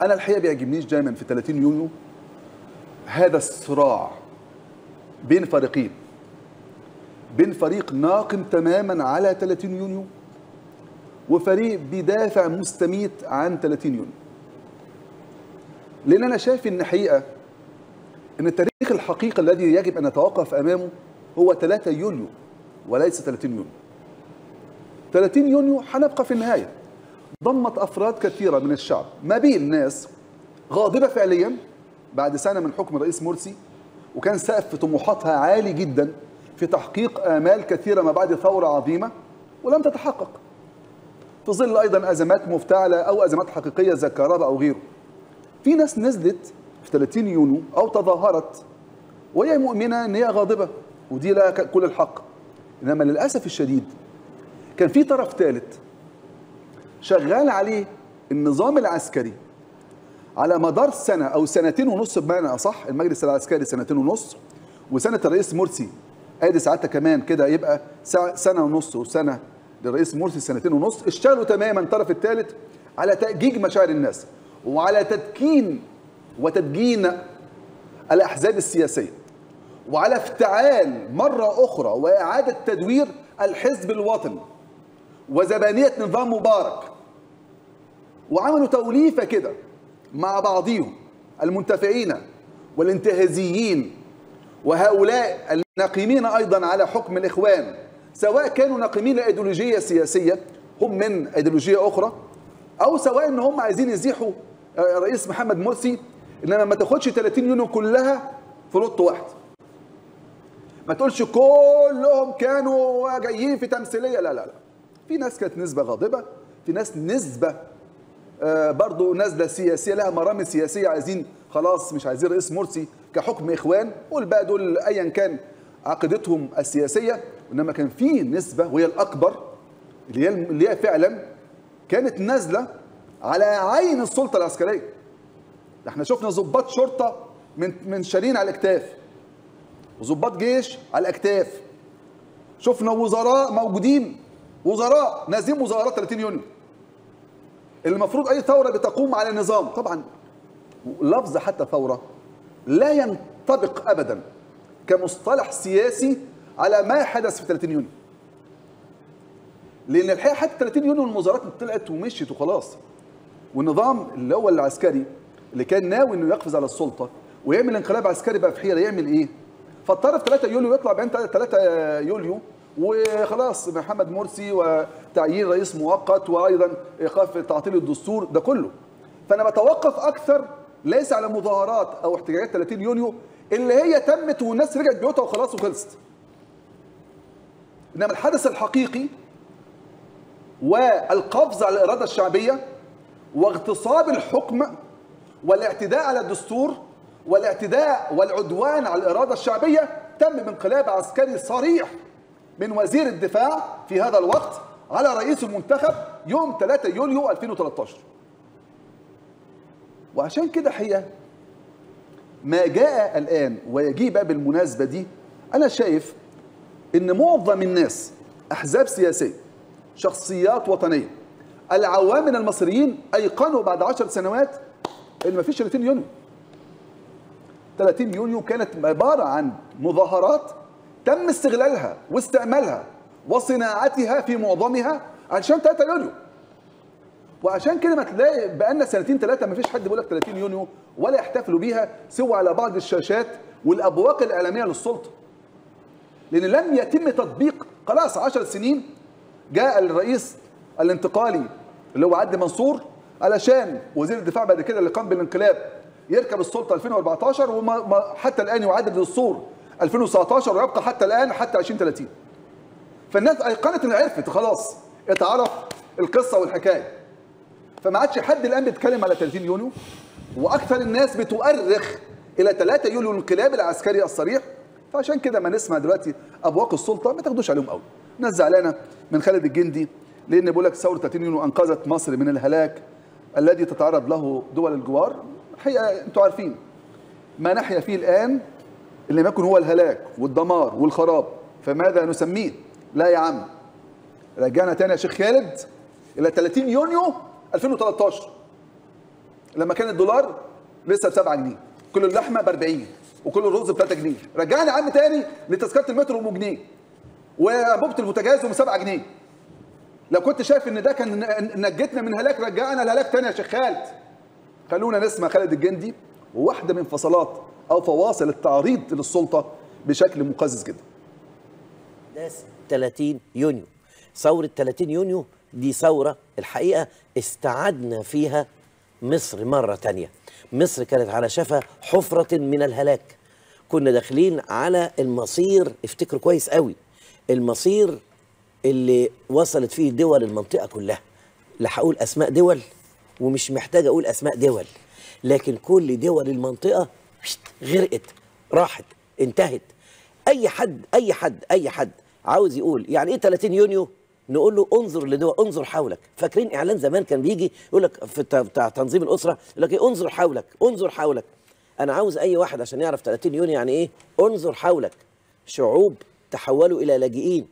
انا الحقيقه بيعجبنيش دايما في 30 يونيو هذا الصراع بين فريقين بين فريق ناقم تماما على 30 يونيو وفريق بيدافع مستميت عن 30 يونيو لان انا شايف ان حقيقه ان التاريخ الحقيقي الذي يجب ان نتوقف امامه هو 3 يوليو وليس 30 يونيو 30 يونيو هنبقى في النهايه ضمت افراد كثيره من الشعب ما بين ناس غاضبه فعليا بعد سنه من حكم الرئيس مرسي وكان سقف طموحاتها عالي جدا في تحقيق امال كثيره ما بعد ثوره عظيمه ولم تتحقق في ظل ايضا ازمات مفتعله او ازمات حقيقيه زي الكهرباء او غيره في ناس نزلت في 30 يونيو او تظاهرت وهي مؤمنه ان هي غاضبه ودي لها كل الحق انما للاسف الشديد كان في طرف ثالث شغال عليه النظام العسكري على مدار سنه او سنتين ونص بمعنى اصح المجلس العسكري سنتين ونص وسنه الرئيس مرسي ادي ساعتها كمان كده يبقى سنه ونص وسنه للرئيس مرسي سنتين ونص اشتغلوا تماما الطرف الثالث على تأجيج مشاعر الناس وعلى تدكين وتدجين الأحزاب السياسية وعلى افتعال مرة أخرى وإعادة تدوير الحزب الوطني وزبانية نظام مبارك وعملوا توليفة كده مع بعضهم المنتفعين والانتهازيين وهؤلاء الناقمين أيضا على حكم الإخوان سواء كانوا ناقمين ايديولوجيه سياسيه هم من ايديولوجيه اخرى او سواء ان هم عايزين يزيحوا رئيس محمد مرسي انما ما تاخدش 30 يونيو كلها في لط واحد ما تقولش كلهم كانوا جايين في تمثيليه لا لا لا في ناس كانت نسبه غاضبه في ناس نسبه برضه نازله سياسيه لها مرامي سياسيه عايزين خلاص مش عايزين رئيس مرسي كحكم اخوان والباقي دول ايا كان عقيدتهم السياسيه انما كان في نسبه وهي الاكبر اللي هي اللي هي فعلا كانت نازله على عين السلطه العسكريه احنا شفنا ضباط شرطه من من شارين على الاكتاف وضباط جيش على الاكتاف شفنا وزراء موجودين وزراء نازلين مظاهرات 30 يونيو اللي المفروض اي ثوره بتقوم على نظام طبعا لفظ حتى ثوره لا ينطبق ابدا كمصطلح سياسي على ما حدث في 30 يونيو لان الحقيقه حتى 30 يونيو المظاهرات طلعت ومشيت وخلاص والنظام اللي هو العسكري اللي كان ناوي انه يقفز على السلطه ويعمل انقلاب عسكري بقى في حيره يعمل ايه؟ فاضطر في 3 يوليو يطلع بين 3 يوليو وخلاص محمد مرسي وتعيين رئيس مؤقت وايضا ايقاف تعطيل الدستور ده كله فانا بتوقف اكثر ليس على مظاهرات او احتجاجات 30 يونيو اللي هي تمت والناس رجعت بيوتها وخلاص وخلصت انما الحدث الحقيقي والقفز على الاراده الشعبيه واغتصاب الحكم والاعتداء على الدستور والاعتداء والعدوان على الاراده الشعبيه تم بانقلاب عسكري صريح من وزير الدفاع في هذا الوقت على رئيس المنتخب يوم 3 يوليو 2013 وعشان كده حقيقه ما جاء الان ويجيء بقى بالمناسبه دي انا شايف ان معظم الناس احزاب سياسيه شخصيات وطنيه العوام من المصريين ايقنوا بعد عشر سنوات ان مفيش 30 يونيو 30 يونيو كانت عباره عن مظاهرات تم استغلالها واستعمالها وصناعتها في معظمها عشان 3 يونيو وعشان كده ما تلاقي بقالنا سنتين ثلاثه ما فيش حد بيقول لك 30 يونيو ولا يحتفلوا بيها سوى على بعض الشاشات والابواق الاعلاميه للسلطه لان لم يتم تطبيق خلاص 10 سنين جاء الرئيس الانتقالي اللي هو عدلي منصور علشان وزير الدفاع بعد كده اللي قام بالانقلاب يركب السلطه 2014 وما حتى الان يعادل الدستور 2019 ويبقى حتى الان حتى 2030 فالناس ايقنت ان عرفت خلاص اتعرف القصه والحكايه فما عادش حد الان بيتكلم على 30 يونيو واكثر الناس بتؤرخ الى 3 يوليو الانقلاب العسكري الصريح فعشان كده ما نسمع دلوقتي ابواق السلطه ما تاخدوش عليهم قوي ناس زعلانه من خالد الجندي لان بيقول لك ثوره 30 يونيو انقذت مصر من الهلاك الذي تتعرض له دول الجوار الحقيقه انتوا عارفين ما نحيا فيه الان اللي ما يكون هو الهلاك والدمار والخراب فماذا نسميه؟ لا يا عم رجعنا تاني يا شيخ خالد الى 30 يونيو 2013 لما كان الدولار لسه ب 7 جنيه كل اللحمه ب 40 وكل الرز ب 3 جنيه رجعني يا عم تاني لتذكره المترو ام جنيه وانبوبه البوتاجاز ام 7 جنيه لو كنت شايف ان ده كان نجتنا من هلاك رجعنا لهلاك تاني يا شيخ خالد خلونا نسمع خالد الجندي وواحده من فصلات او فواصل التعريض للسلطه بشكل مقزز جدا ناس 30 يونيو ثورة 30 يونيو دي ثورة الحقيقة استعدنا فيها مصر مرة تانية مصر كانت على شفا حفرة من الهلاك كنا داخلين على المصير افتكروا كويس قوي المصير اللي وصلت فيه دول المنطقة كلها لا هقول أسماء دول ومش محتاج أقول أسماء دول لكن كل دول المنطقة غرقت راحت انتهت أي حد أي حد أي حد عاوز يقول يعني إيه 30 يونيو نقول له انظر لدول انظر حولك فاكرين اعلان زمان كان بيجي يقول لك في الت- بتاع تنظيم الاسره يقول لك إيه انظر حولك انظر حولك انا عاوز اي واحد عشان يعرف 30 يونيو يعني ايه انظر حولك شعوب تحولوا الى لاجئين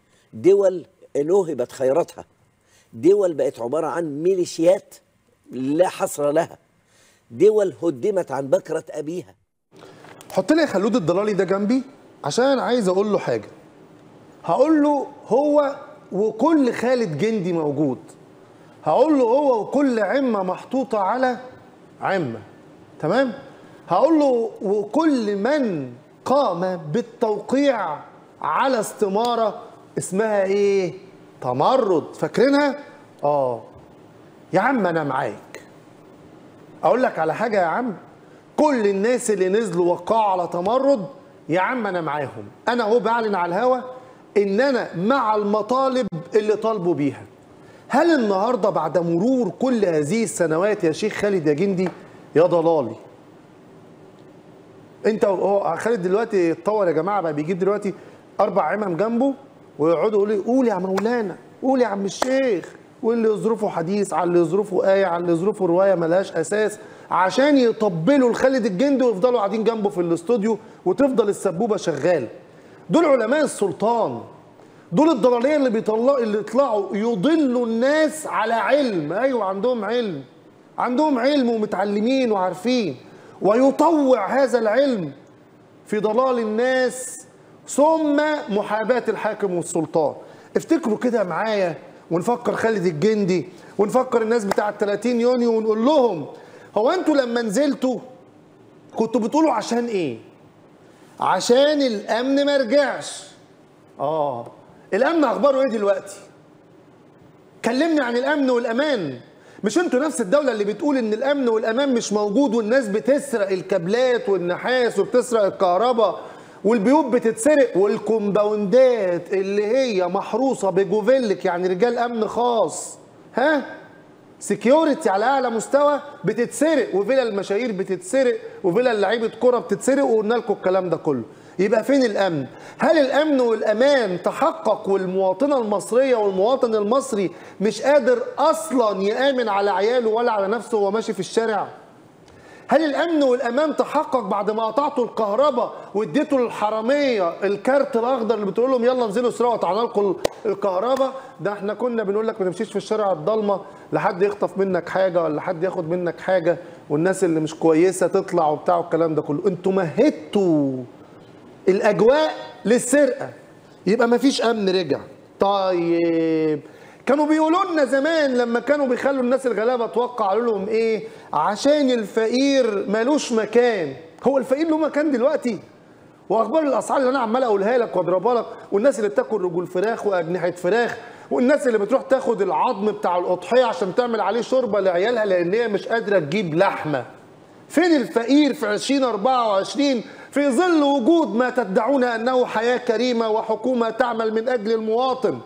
دول نهبت خيراتها دول بقت عباره عن ميليشيات لا حصر لها دول هدمت عن بكره ابيها حط لي خلود الضلالي ده جنبي عشان عايز اقول له حاجه هقول له هو وكل خالد جندي موجود هقول له هو وكل عمه محطوطه على عمه تمام هقول له وكل من قام بالتوقيع على استماره اسمها ايه تمرد فاكرينها اه يا عم انا معاك اقول لك على حاجه يا عم كل الناس اللي نزلوا وقعوا على تمرد يا عم انا معاهم انا اهو بعلن على الهوا ان انا مع المطالب اللي طالبوا بيها هل النهارده بعد مرور كل هذه السنوات يا شيخ خالد يا جندي يا ضلالي انت هو خالد دلوقتي اتطور يا جماعه بقى بيجيب دلوقتي اربع عمم جنبه ويقعدوا يقولوا لي قول يا مولانا قول يا عم الشيخ واللي يظروفه حديث على اللي يظروفه آية على اللي يظروفه رواية ملهاش أساس عشان يطبلوا لخالد الجندي ويفضلوا قاعدين جنبه في الاستوديو وتفضل السبوبة شغال دول علماء السلطان دول الضلالية اللي بيطلعوا اللي يطلعوا يضلوا الناس على علم أيوة عندهم علم عندهم علم ومتعلمين وعارفين ويطوع هذا العلم في ضلال الناس ثم محاباة الحاكم والسلطان افتكروا كده معايا ونفكر خالد الجندي ونفكر الناس بتاعة 30 يونيو ونقول لهم هو انتوا لما نزلتوا كنتوا بتقولوا عشان ايه عشان الامن ما رجعش اه الامن اخباره ايه دلوقتي كلمني عن الامن والامان مش انتوا نفس الدوله اللي بتقول ان الامن والامان مش موجود والناس بتسرق الكابلات والنحاس وبتسرق الكهرباء والبيوت بتتسرق والكومباوندات اللي هي محروسه بجوفيلك يعني رجال امن خاص ها سكيورتي على اعلى مستوى بتتسرق وفيلا المشاهير بتتسرق وفيلا لعيبه كره بتتسرق وقلنا لكم الكلام ده كله يبقى فين الامن هل الامن والامان تحقق والمواطنه المصريه والمواطن المصري مش قادر اصلا يامن على عياله ولا على نفسه وهو ماشي في الشارع هل الامن والامان تحقق بعد ما قطعتوا الكهرباء واديتوا للحراميه الكارت الاخضر اللي بتقول لهم يلا انزلوا اسرقوا قطعنا لكم الكهرباء ده احنا كنا بنقول لك ما تمشيش في الشارع الضلمه لحد يخطف منك حاجه ولا حد ياخد منك حاجه والناس اللي مش كويسه تطلع وبتاع والكلام ده كله انتوا مهدتوا الاجواء للسرقه يبقى ما فيش امن رجع طيب كانوا بيقولوا لنا زمان لما كانوا بيخلوا الناس الغلابه توقع قالوا لهم ايه عشان الفقير مالوش مكان هو الفقير له مكان دلوقتي واخبار الاسعار اللي انا عمال اقولها لك واضربها لك والناس اللي بتاكل رجول فراخ واجنحه فراخ والناس اللي بتروح تاخد العظم بتاع الاضحيه عشان تعمل عليه شوربه لعيالها لان هي مش قادره تجيب لحمه فين الفقير في 2024 في ظل وجود ما تدعون انه حياه كريمه وحكومه تعمل من اجل المواطن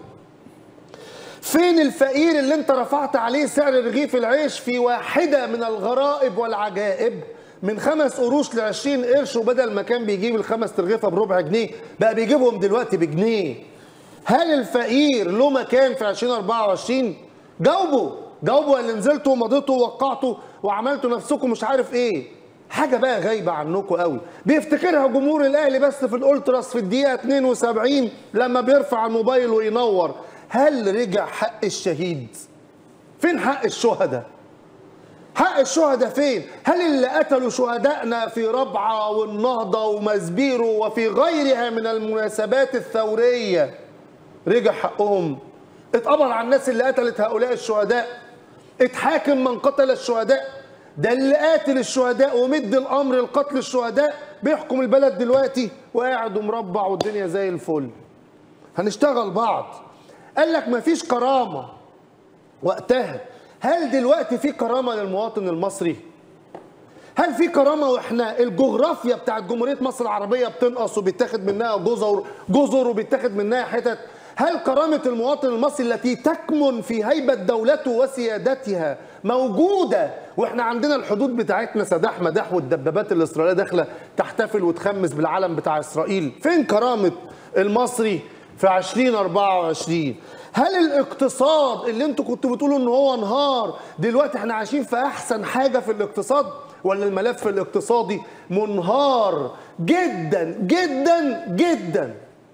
فين الفقير اللي انت رفعت عليه سعر رغيف العيش في واحده من الغرائب والعجائب من خمس قروش ل 20 قرش وبدل ما كان بيجيب الخمس ترغيفه بربع جنيه بقى بيجيبهم دلوقتي بجنيه هل الفقير له مكان في 2024 جاوبوا جاوبوا اللي نزلتوا ومضيتوا ووقعتوا وعملتوا نفسكم مش عارف ايه حاجه بقى غايبه عنكم قوي بيفتكرها جمهور الاهلي بس في الالتراس في الدقيقه 72 لما بيرفع الموبايل وينور هل رجع حق الشهيد فين حق الشهداء حق الشهداء فين هل اللي قتلوا شهدائنا في ربعة والنهضة ومزبيرو وفي غيرها من المناسبات الثورية رجع حقهم اتقبض على الناس اللي قتلت هؤلاء الشهداء اتحاكم من قتل الشهداء ده اللي قاتل الشهداء ومد الامر لقتل الشهداء بيحكم البلد دلوقتي وقاعد ومربع والدنيا زي الفل هنشتغل بعض قال لك مفيش كرامه وقتها هل دلوقتي في كرامه للمواطن المصري هل في كرامه واحنا الجغرافيا بتاعت جمهوريه مصر العربيه بتنقص وبيتاخد منها جزر جزر وبيتاخد منها حتت هل كرامه المواطن المصري التي تكمن في هيبه دولته وسيادتها موجوده واحنا عندنا الحدود بتاعتنا سداح مداح والدبابات الاسرائيليه داخله تحتفل وتخمس بالعلم بتاع اسرائيل فين كرامه المصري في 2024 هل الاقتصاد اللي انتوا كنتوا بتقولوا ان هو انهار دلوقتي احنا عايشين في احسن حاجه في الاقتصاد ولا الملف الاقتصادي منهار جدا جدا جدا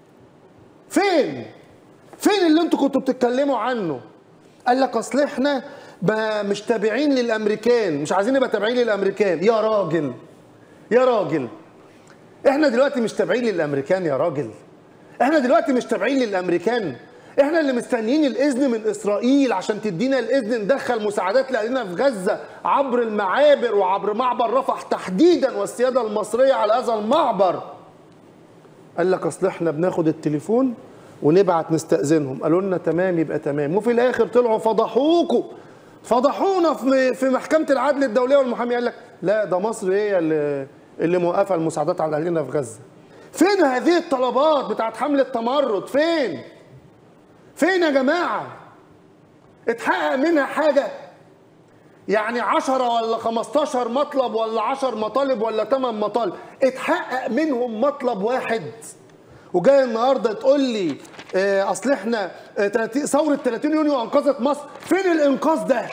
فين فين اللي انتوا كنتوا بتتكلموا عنه قال لك اصل احنا ب- مش تابعين للامريكان مش عايزين نبقى تابعين للامريكان يا راجل يا راجل احنا دلوقتي مش تابعين للامريكان يا راجل احنا دلوقتي مش تابعين للامريكان احنا اللي مستنيين الاذن من اسرائيل عشان تدينا الاذن ندخل مساعدات لاهلنا في غزه عبر المعابر وعبر معبر رفح تحديدا والسياده المصريه على هذا المعبر قال لك اصل احنا بناخد التليفون ونبعت نستأذنهم قالوا لنا تمام يبقى تمام وفي الاخر طلعوا فضحوكوا فضحونا في في محكمه العدل الدوليه والمحامي قال لك لا ده مصر هي اللي اللي موقفه المساعدات على اهلنا في غزه فين هذه الطلبات بتاعت حمله تمرد فين فين يا جماعه اتحقق منها حاجه يعني 10 ولا 15 مطلب ولا 10 مطالب ولا 8 مطالب اتحقق منهم مطلب واحد وجاي النهارده تقول لي آه، اصل احنا آه، 30 ثوره 30 يونيو انقذت مصر فين الانقاذ ده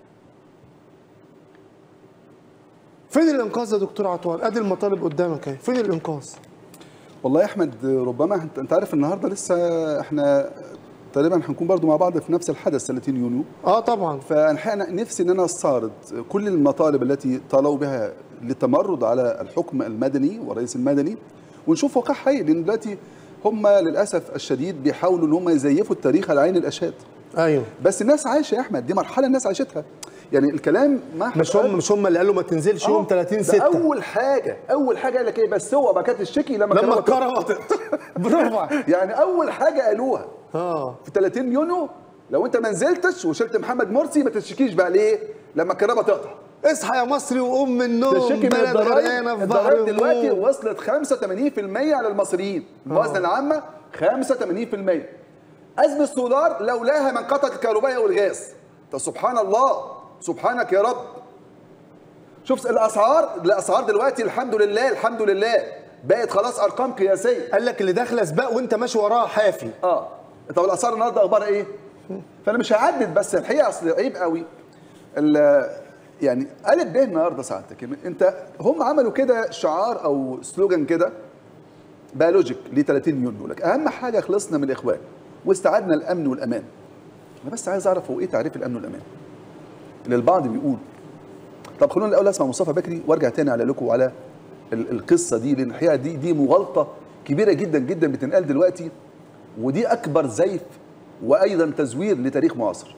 فين الانقاذ يا دكتور عطوان ادي المطالب قدامك اهي فين الانقاذ والله يا احمد ربما انت انت عارف النهارده لسه احنا تقريبا هنكون برضو مع بعض في نفس الحدث 30 يونيو اه طبعا فالحقيقه أنا نفسي ان انا استعرض كل المطالب التي طالوا بها للتمرد على الحكم المدني والرئيس المدني ونشوف واقع حقيقي لان دلوقتي هم للاسف الشديد بيحاولوا ان هم يزيفوا التاريخ على عين الاشهاد ايوه بس الناس عايشه يا احمد دي مرحله الناس عاشتها يعني الكلام ما مش هم مش هم اللي قالوا ما تنزلش يوم آه، 30 ده 6 اول حاجه اول حاجه قال لك ايه بس هو ما كانت الشكي لما لما كان الكهرباء قطعت برافو عليك. يعني اول حاجه قالوها اه في 30 يونيو لو انت ما نزلتش وشلت محمد مرسي ما تشتكيش بقى ليه لما الكهرباء تقطع اصحى يا مصري وقوم من النوم تشتكي من بلد غرقانه الضرايب في بحر الضرايب دلوقتي الهموم. وصلت 85% على المصريين الموازنه العامه 85% ازمه السولار لولاها من قطع الكهرباء والغاز طب سبحان الله سبحانك يا رب شوف الاسعار الاسعار دلوقتي الحمد لله الحمد لله بقت خلاص ارقام قياسيه قال لك اللي داخله سباق وانت ماشي وراها حافي اه طب الاسعار النهارده اخبارها ايه؟ فانا مش هعدد بس الحقيقه اصل عيب قوي ال- يعني الف ب النهارده سعادتك انت هم عملوا كده شعار او سلوجان كده بيولوجيك ل 30 يونيو يقول لك اهم حاجه خلصنا من الاخوان واستعدنا الامن والامان انا بس عايز اعرف هو ايه تعريف الامن والامان اللي البعض بيقول طب خلونا الاول اسمع مصطفى بكري وارجع تاني على لكم على ال- القصه دي لان الحقيقه دي دي مغالطه كبيره جدا جدا بتنقال دلوقتي ودي اكبر زيف وايضا تزوير لتاريخ معاصر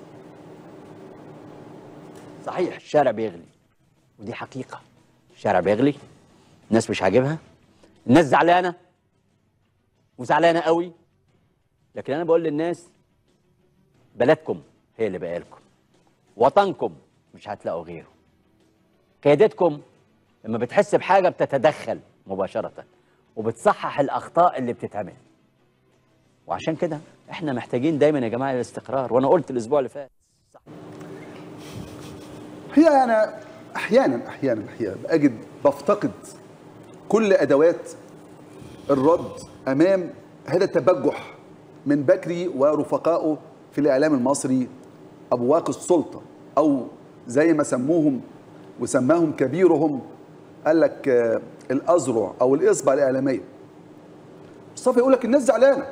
صحيح الشارع بيغلي ودي حقيقة الشارع بيغلي الناس مش عاجبها الناس زعلانة وزعلانة قوي لكن أنا بقول للناس بلدكم هي اللي بقى لكم وطنكم مش هتلاقوا غيره قيادتكم لما بتحس بحاجة بتتدخل مباشرة وبتصحح الأخطاء اللي بتتعمل وعشان كده احنا محتاجين دايما يا جماعة الاستقرار وأنا قلت الأسبوع اللي فات هي انا احيانا احيانا احيانا اجد بفتقد كل ادوات الرد امام هذا التبجح من بكري ورفقائه في الاعلام المصري ابواق السلطه او زي ما سموهم وسماهم كبيرهم قال لك آه، الاذرع او الاصبع الاعلاميه مصطفى يقول لك الناس زعلانه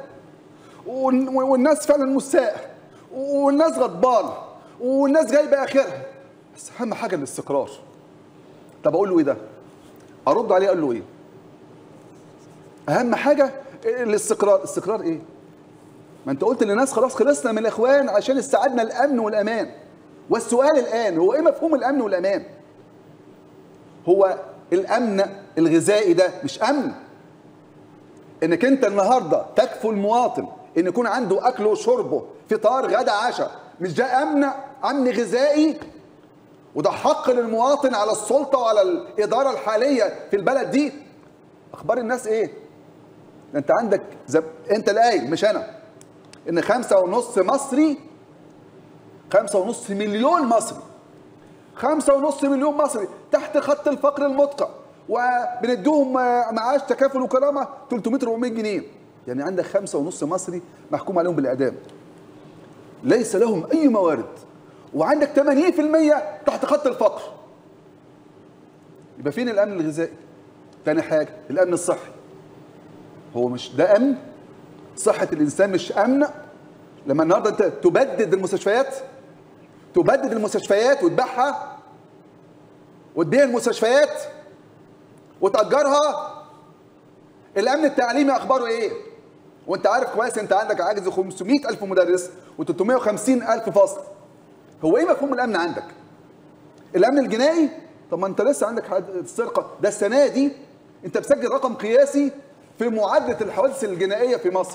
والن- والناس فعلا مساء والناس غضبانه والناس جايبه اخرها بس اهم حاجه الاستقرار طب اقول له ايه ده ارد عليه اقول له ايه اهم حاجه الاستقرار استقرار ايه ما انت قلت للناس خلاص خلصنا من الاخوان عشان استعدنا الامن والامان والسؤال الان هو ايه مفهوم الامن والامان هو الامن الغذائي ده مش امن انك انت النهارده تكفل المواطن ان يكون عنده اكله وشربه فطار غدا عشاء مش ده امن امن غذائي وده حق للمواطن على السلطه وعلى الاداره الحاليه في البلد دي اخبار الناس ايه ده انت عندك زب... انت القايل مش انا ان خمسة ونص مصري خمسة ونص مليون مصري خمسة ونص مليون مصري تحت خط الفقر المدقع وبنديهم معاش تكافل وكرامة 300 400 جنيه يعني عندك خمسة ونص مصري محكوم عليهم بالإعدام ليس لهم أي موارد وعندك 80% تحت خط الفقر يبقى فين الأمن الغذائي؟ تاني حاجة الأمن الصحي هو مش ده أمن؟ صحة الإنسان مش أمن؟ لما النهارده أنت تبدد المستشفيات تبدد المستشفيات وتبيعها وتبيع المستشفيات وتأجرها الأمن التعليمي أخباره إيه؟ وأنت عارف كويس أنت عندك عجز 500 ألف مدرس و350 ألف فصل هو إيه مفهوم الأمن عندك؟ الأمن الجنائي؟ طب ما أنت لسه عندك السرقة ده السنة دي أنت مسجل رقم قياسي في معادلة الحوادث الجنائية في مصر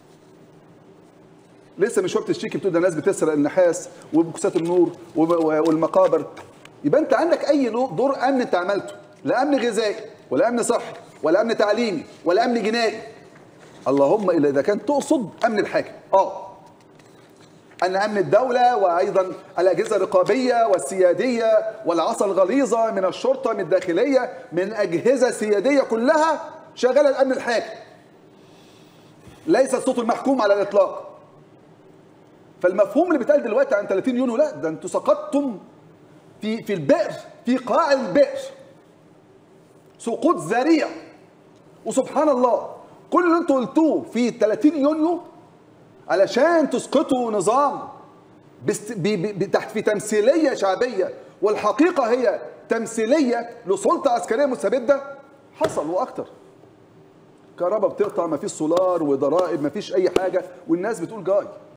لسه من شويه الشيك بتقول ده ناس بتسرق النحاس وبكسات النور والمقابر يبقى انت عندك اي دور امن انت عملته لا امن غذائي ولا امن صحي ولا امن تعليمي ولا امن جنائي اللهم الا اذا كان تقصد امن الحاكم اه ان امن الدوله وايضا الاجهزه الرقابيه والسياديه والعصا الغليظه من الشرطه من الداخليه من اجهزه سياديه كلها شغاله الامن الحاكم ليس الصوت المحكوم على الاطلاق فالمفهوم اللي بيتقال دلوقتي عن 30 يونيو لا ده انتوا سقطتم في في البئر في قاع البئر سقوط ذريع وسبحان الله كل اللي انتوا قلتوه في 30 يونيو علشان تسقطوا نظام بست بي بي تحت في تمثيليه شعبيه والحقيقه هي تمثيليه لسلطه عسكريه مستبده حصل واكتر كهرباء بتقطع ما فيش سولار وضرائب ما فيش اي حاجه والناس بتقول جاي